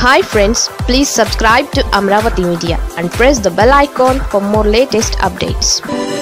hi friends please subscribe to Amaravati media and press the bell icon for more latest updates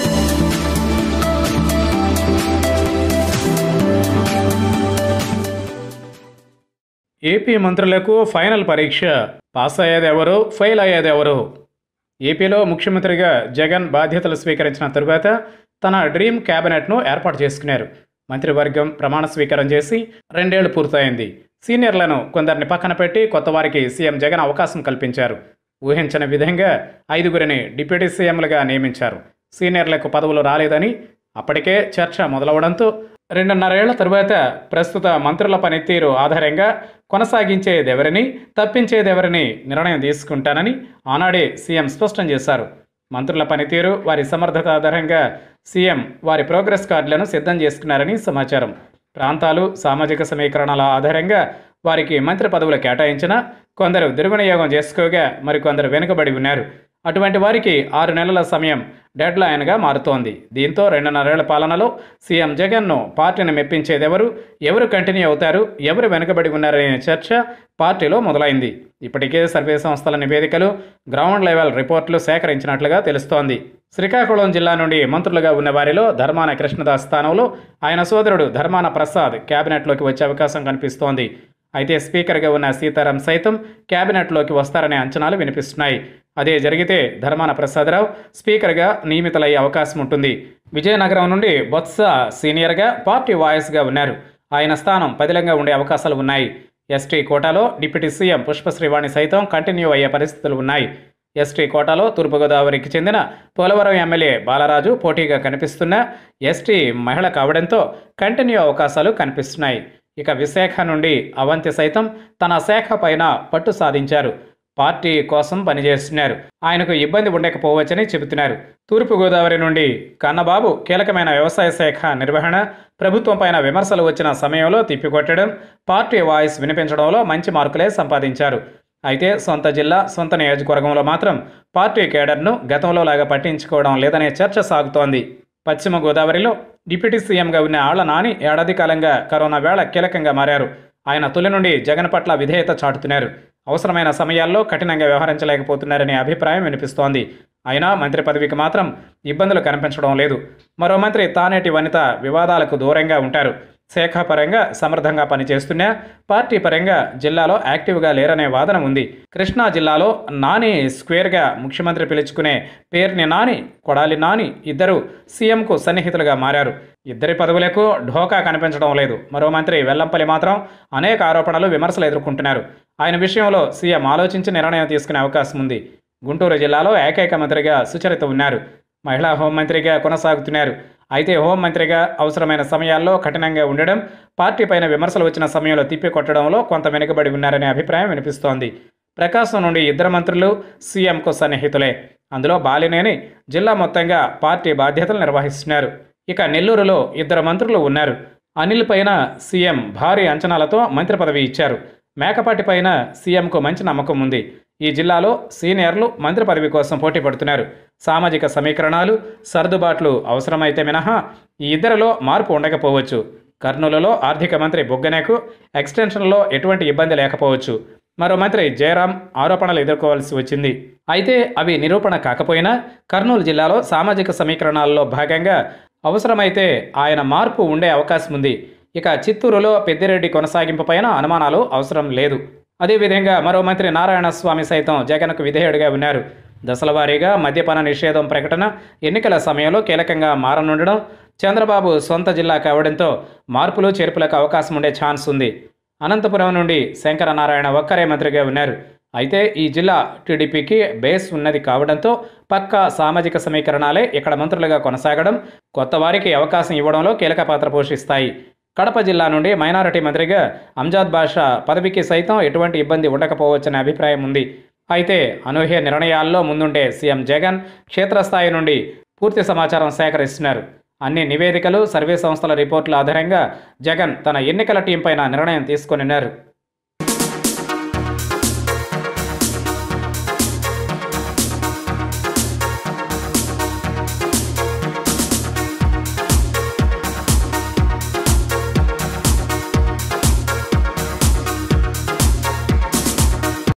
AP మంత్రులకు final పరీక్ష pass అయ్యేది ఎవరు fail అయ్యేది ఎవరు ఏపీలో ముఖ్యమంత్రిగా జగన్ బాధ్యతలు స్వీకరించిన తరువాత తన డ్రీమ్ క్యాబినెట్ను ఏర్పాటు చేసుకున్నారు మంత్రివర్గం ప్రమాణ స్వీకారం చేసి రెండేళ్లు పూర్తయింది సీనియర్లను కొందరిని పక్కన పెట్టి కొత్త వారికి సీఎం జగన్ అవకాశం కల్పించారు ఊహించని విధంగా ఐదుగురిని డిప్యూటీ సీఎంలుగా నియమించారు సీనియర్లకు పదవులు రాలేదని అప్పటికే చర్చ మొదలవడంతో రెండున్నరేళ్ల తరువాత ప్రస్తుత మంత్రుల పనితీరు ఆధారంగా కొనసాగించేదెవరిని తప్పించేదెవరిని నిర్ణయం తీసుకుంటానని ఆనాడే సీఎం స్పష్టం చేశారు మంత్రుల పనితీరు వారి సమర్థత ఆధారంగా సీఎం వారి ప్రోగ్రెస్ కార్డులను సిద్ధం చేసుకున్నారని సమాచారం ప్రాంతాలు సామాజిక సమీకరణల ఆధారంగా వారికి మంత్రి పదవులు కేటాయించిన కొందరు దుర్వినియోగం చేసుకోగా మరికొందరు వెనుకబడి ఉన్నారు అటువంటి వారికి ఆరు నెలల సమయం డెడ్ లైన్గా మారుతోంది దీంతో రెండున్నరేళ్ల పాలనలో సీఎం జగన్ను పార్టీని మెప్పించేదెవరు ఎవరు కంటిన్యూ అవుతారు ఎవరు వెనుకబడి ఉన్నారనే చర్చ పార్టీలో మొదలైంది ఇప్పటికే సర్వే సంస్థల నివేదికలు గ్రౌండ్ లెవెల్ రిపోర్టులు సేకరించినట్లుగా తెలుస్తోంది శ్రీకాకుళం జిల్లా నుండి మంత్రులుగా ఉన్న వారిలో ధర్మాన కృష్ణదాస్ స్థానంలో ఆయన సోదరుడు ధర్మాన ప్రసాద్ కేబినెట్లోకి వచ్చే అవకాశం కనిపిస్తోంది అయితే స్పీకర్గా ఉన్న సీతారాం సైతం కేబినెట్లోకి వస్తారనే అంచనాలు వినిపిస్తున్నాయి అదే జరిగితే ధర్మాన ప్రసాదరావు స్పీకర్గా నియమితులయ్యే అవకాశం ఉంటుంది విజయనగరం నుండి బొత్స సీనియర్గా పార్టీ వాయిస్గా ఉన్నారు ఆయన స్థానం పదిలంగా ఉండే అవకాశాలు ఉన్నాయి ఎస్టీ కోటాలో డిప్యూటీ సీఎం పుష్పశ్రీవాణి సైతం కంటిన్యూ అయ్యే పరిస్థితులు ఉన్నాయి ఎస్టీ కోటాలో తూర్పుగోదావరికి చెందిన పోలవరం ఎమ్మెల్యే బాలరాజు పోటీగా కనిపిస్తున్న ఎస్టీ మహిళ కావడంతో కంటిన్యూ అవకాశాలు కనిపిస్తున్నాయి ఇక విశాఖ నుండి అవంతి సైతం తన శాఖ పైన పట్టు సాధించారు పార్టీ కోసం పనిచేస్తున్నారు ఆయనకు ఇబ్బంది ఉండకపోవచ్చని చెబుతున్నారు తూర్పుగోదావరి నుండి కన్నబాబు కీలకమైన వ్యవసాయ శాఖ నిర్వహణ ప్రభుత్వం పైన విమర్శలు వచ్చిన సమయంలో తిప్పికొట్టడం పార్టీ వాయిస్ వినిపించడంలో మంచి మార్కులే సంపాదించారు అయితే సొంత జిల్లా సొంత నియోజకవర్గంలో మాత్రం పార్టీ కేడర్ను గతంలో లాగా పట్టించుకోవడం లేదనే చర్చ సాగుతోంది పశ్చిమ గోదావరిలో డిప్యూటీ సీఎంగా ఉన్న ఆళ్ల నాని ఏడాది కాలంగా కరోనా వేళ కీలకంగా మారారు ఆయన తొలి నుండి జగన్ పట్ల విధేయత చాటుతున్నారు అవసరమైన సమయాల్లో కఠినంగా వ్యవహరించలేకపోతున్నారనే అభిప్రాయం వినిపిస్తోంది అయినా మంత్రి పదవికి మాత్రం ఇబ్బందులు కనిపించడం లేదు మరో మంత్రి తానేటి వనిత వివాదాలకు దూరంగా ఉంటారు శాఖాపరంగా సమర్థంగా పనిచేస్తున్నా పార్టీ పరంగా జిల్లాలో యాక్టివ్గా లేరనే వాదన ఉంది కృష్ణా జిల్లాలో నాని స్క్వేర్గా ముఖ్యమంత్రి పిలుచుకునే పేర్ని నాని కొడాలి నాని ఇద్దరు సీఎంకు సన్నిహితులుగా మారారు ఇద్దరి పదవులకు ఢోకా కనిపించడం లేదు మరో మంత్రి వెల్లంపల్లి మాత్రం అనేక ఆరోపణలు విమర్శలు ఎదుర్కొంటున్నారు ఆయన విషయంలో సీఎం ఆలోచించి నిర్ణయం తీసుకునే అవకాశం ఉంది గుంటూరు జిల్లాలో ఏకైక మంత్రిగా సుచరిత ఉన్నారు మహిళా హోంమంత్రిగా కొనసాగుతున్నారు అయితే హోంమంత్రిగా అవసరమైన సమయాల్లో కఠినంగా ఉండడం పార్టీ పైన విమర్శలు వచ్చిన సమయంలో తిప్పికొట్టడంలో కొంత వెనుకబడి ఉన్నారనే అభిప్రాయం వినిపిస్తోంది ప్రకాశం నుండి ఇద్దరు మంత్రులు సీఎంకు సన్నిహితులే అందులో బాలినేని జిల్లా మొత్తంగా పార్టీ బాధ్యతలు నిర్వహిస్తున్నారు ఇక నెల్లూరులో ఇద్దరు మంత్రులు ఉన్నారు అనిల్ పైన సీఎం భారీ అంచనాలతో మంత్రి పదవి ఇచ్చారు మేకపాటి పైన సీఎంకు మంచి నమ్మకం ఉంది ఈ జిల్లాలో సీనియర్లు మంత్రి పదవి కోసం పోటీ పడుతున్నారు సామాజిక సమీకరణాలు సర్దుబాట్లు అవసరమైతే మినహా ఈ ఇద్దరిలో మార్పు ఉండకపోవచ్చు కర్నూలులో ఆర్థిక మంత్రి బొగ్గనేకు ఎక్స్టెన్షన్లో ఎటువంటి ఇబ్బంది లేకపోవచ్చు మరో మంత్రి జయరాం ఆరోపణలు ఎదుర్కోవాల్సి వచ్చింది అయితే అవి నిరూపణ కాకపోయినా కర్నూలు జిల్లాలో సామాజిక సమీకరణాల్లో భాగంగా అవసరమైతే ఆయన మార్పు ఉండే అవకాశం ఉంది ఇక చిత్తూరులో పెద్దిరెడ్డి కొనసాగింపు పైన అనుమానాలు అవసరం లేదు అదేవిధంగా మరో మంత్రి నారాయణ స్వామి సైతం జగన్కు విధేయుడిగా ఉన్నారు దశలవారీగా మద్యపాన నిషేధం ప్రకటన ఎన్నికల సమయంలో కీలకంగా మారనుండడం చంద్రబాబు సొంత జిల్లా కావడంతో మార్పులు చేర్పులకు అవకాశం ఉండే ఛాన్స్ ఉంది అనంతపురం నుండి శంకరనారాయణ ఒక్కరే మంత్రిగా ఉన్నారు అయితే ఈ జిల్లా టీడీపీకి బేస్ ఉన్నది కావడంతో పక్కా సామాజిక సమీకరణాలే ఇక్కడ మంత్రులుగా కొనసాగడం కొత్త వారికి అవకాశం ఇవ్వడంలో కీలక పాత్ర పోషిస్తాయి కడప జిల్లా నుండి మైనారిటీ మంత్రిగా అంజాద్ బాషా పదవికి సైతం ఎటువంటి ఇబ్బంది ఉండకపోవచ్చనే అభిప్రాయం ఉంది అయితే అనూహ్య నిర్ణయాల్లో ముందుండే సీఎం జగన్ క్షేత్రస్థాయి నుండి పూర్తి సమాచారం సేకరిస్తున్నారు అన్ని నివేదికలు సర్వే సంస్థల రిపోర్టుల ఆధారంగా జగన్ తన ఎన్నికల టీం పైన నిర్ణయం తీసుకొనిన్నారు